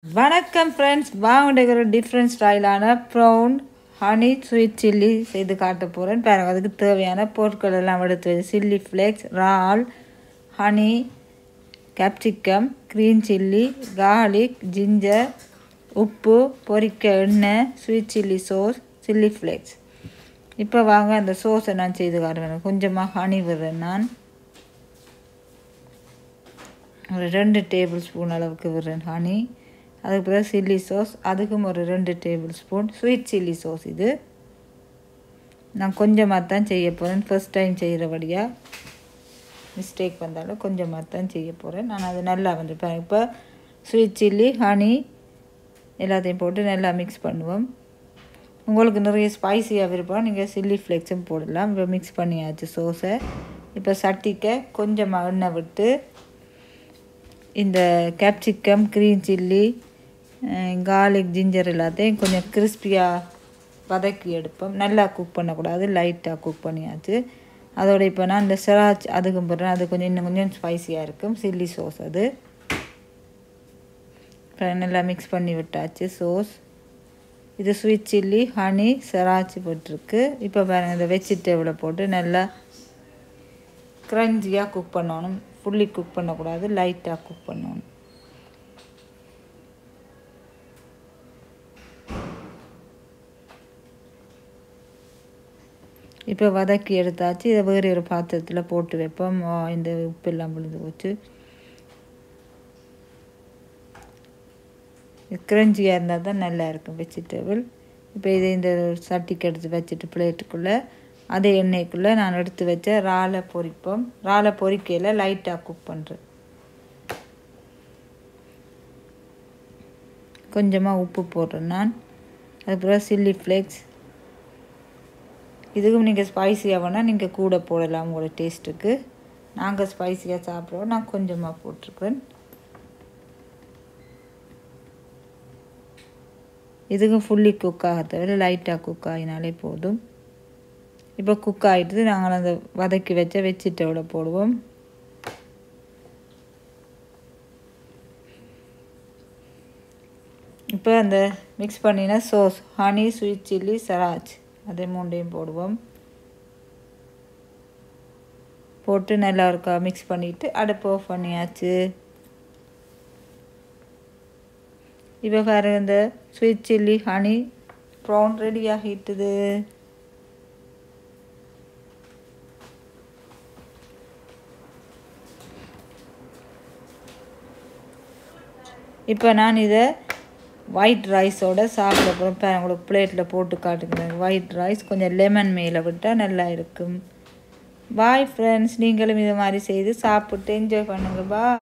வணக்கம் ஃப்ரெண்ட்ஸ் வாங்க ஒரு டிஃப்ரெண்ட் ஸ்டைலான ப்ரௌன் ஹனி ஸ்வீட் சில்லி செய்து காட்ட போகிறேன் பாருங்க அதுக்கு தேவையான பொருட்கள் எல்லாம் எடுத்து வச்சு சில்லி ஃப்ளேக்ஸ் ரால் honey capsicum green chilli garlic ginger உப்பு பொரிக்க எண்ணெய் sweet chilli sauce chilli flakes இப்போ வாங்க அந்த சோஸை நான் செய்து காட்டுவேன் கொஞ்சமாக ஹனி விடுறேன் நான் ஒரு ரெண்டு டேபிள் ஸ்பூன் அளவுக்கு விடுறேன் ஹனி அதுக்கு பிறகு சில்லி சோஸ் அதுக்கும் ஒரு ரெண்டு tablespoon sweet chilli sauce இது நான் கொஞ்சமாக தான் செய்ய போகிறேன் ஃபர்ஸ்ட் டைம் செய்கிறபடியாக மிஸ்டேக் வந்தாலும் கொஞ்சமாக தான் செய்ய போகிறேன் நான் அது நல்லா வந்துருப்பேன் இப்போ ஸ்வீட் சில்லி ஹனி எல்லாத்தையும் போட்டு நல்லா மிக்ஸ் பண்ணுவோம் உங்களுக்கு நிறைய ஸ்பைசியாக விருப்பம் நீங்கள் சில்லி ஃப்ளேக்ஸும் போடலாம் இப்போ மிக்ஸ் பண்ணியாச்சு சோஸை இப்போ சட்டிக்க கொஞ்சமாக எண்ணெய் விட்டு இந்த capsicum green chilli garlic ginger எல்லாத்தையும் கொஞ்சம் கிறிஸ்பியாக வதக்கி எடுப்போம் நல்லா குக் பண்ணக்கூடாது லைட்டாக குக் பண்ணியாச்சு அதோட இப்போ நான் இந்த சிராச் அதுக்கும் போடுறேன் அது கொஞ்சம் இன்னும் கொஞ்சம் ஸ்பைசியாக இருக்கும் சில்லி சோஸ் அது இப்போ நல்லா மிக்ஸ் பண்ணி விட்டாச்சு சோஸ் இது ஸ்வீட் சில்லி ஹனி சிராச்சி போட்டிருக்கு இப்போ பாருங்கள் இந்த வெஜிடபிளை போட்டு நல்லா க்ரன்ச்சியாக குக் பண்ணணும் ஃபுல்லி குக் பண்ணக்கூடாது லைட்டாக குக் பண்ணணும் இப்போ வதக்கி எடுத்தாச்சு இதை வேறு ஒரு பாத்திரத்தில் போட்டு வைப்போம் இந்த உப்பெல்லாம் விழுந்து போச்சு கிரஞ்சியாக இருந்தால் தான் நல்லா இருக்கும் வெஜிடபிள் இப்போ இதை இந்த சட்டிக்கு எடுத்து வச்சுட்டு பிளேட்டுக்குள்ளே அதே எண்ணெய்க்குள்ளே நான் எடுத்து வச்ச இறாலை பொரிப்போம் இறாலை பொரிக்கையில் லைட்டாக குக் பண்ணுறேன் கொஞ்சமாக உப்பு போடுறேன் நான் அதுக்கப்புறம் சில்லி ஃப்ளேக்ஸ் இதுக்கும் நீங்கள் ஸ்பைசியாக வேணால் நீங்கள் கூட போடலாம் உங்களோட டேஸ்ட்டுக்கு நாங்கள் ஸ்பைசியாக சாப்பிட்றோம் நான் கொஞ்சமாக போட்டிருக்கேன் இதுக்கும் ஃபுல்லி குக் ஆக தவிர லைட்டாக குக் ஆகினாலே போதும் இப்போ குக் ஆகிட்டு நாங்கள் அந்த வதக்கி வச்ச வெஜிடபிளை போடுவோம் இப்போ அந்த மிக்ஸ் பண்ணின சோஸ் ஹனி ஸ்வீட் சில்லி சராஜ் அதே மூண்டையும் போடுவோம் போட்டு நல்லா இருக்கா மிக்ஸ் பண்ணிவிட்டு அடுப்பு ஆஃப் பண்ணியாச்சு இப்போ பாருங்க இந்த sweet chilli honey brown ready ஆகிட்டுது இப்போ நான் இதை ஒயிட் ரைஸோட சாப்பிட போகிறேன் இப்போ உங்களுக்கு பிளேட்டில் போட்டு காட்டுக்கிறேன் ஒயிட் ரைஸ் கொஞ்சம் லெமன் மேலே விட்டால் நல்லா இருக்கும் பாய் ஃப்ரெண்ட்ஸ் நீங்களும் இது மாதிரி செய்து சாப்பிட்டு என்ஜாய் பண்ணுங்க பா